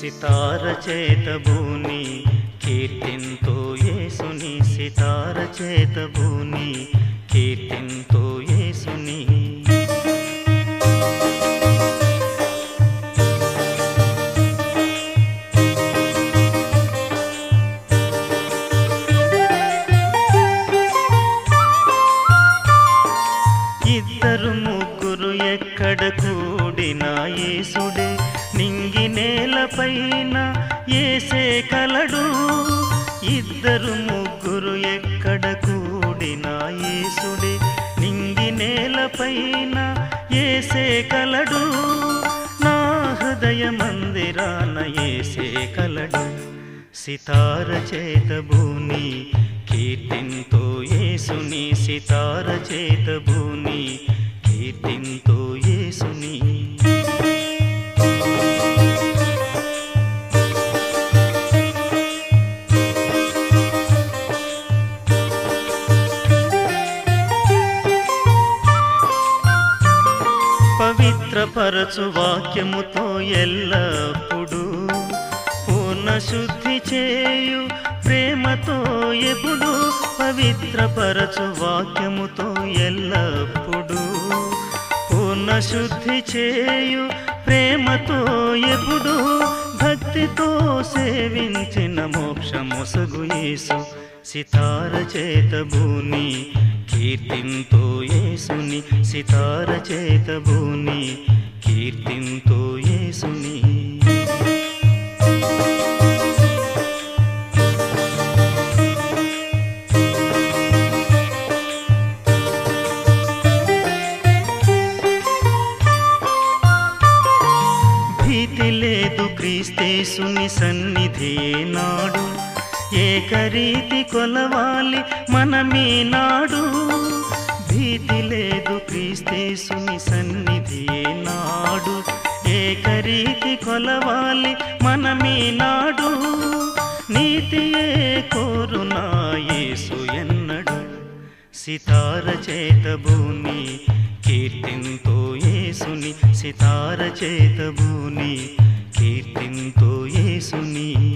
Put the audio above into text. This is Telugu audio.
సితార చేత భూని కీర్తింతో యేసుని సితార చేత భూని కీర్తింతో యేసుని ఇద్దరు ముగ్గురు ఎక్కడ కూడినా యేసుడే నింగి నేలపైన ఏసే కలడు ఇద్దరు ముగ్గురు ఎక్కడ కూడినా యేసుడే నింగి నేలపైన ఏసే కలడు నా హృదయ మందిరాన ఏసే కలడు సితార చేత భూని కీర్తింతో యేసుని సితార చేత భూని కీర్తింతో యేసుని పవిత్రపరచు వాక్యముతో ఎల్లప్పుడూ పూర్ణ శుద్ధి చేయు ప్రేమతో ఎప్పుడు పవిత్రపరచు వాక్యముతో ఎల్లప్పుడూ పూర్ణ శుద్ధి చేయు ప్రేమతో ఎప్పుడు భక్తితో సేవించిన మోక్షమొసగు యేసు సితార చేత భూని కీర్తింతో యేసుని సితార చేత భూని కీర్తింతో యేసుని భీతి లేదు క్రీస్తేసుని సన్నిధి నాడు ఏకరీతి కొలవాలి మనమీ నాడు భీతి లేదు క్రీస్తేసుని సన్నిధి నాడు ఏకరీతి కొలవాలి మనమీ నాడు నీతియే కోరునా యేసు ఎన్నడు సితార చేత భూని కీర్తింతో యేసుని సితార చేత భూని కీర్తింతో యేసుని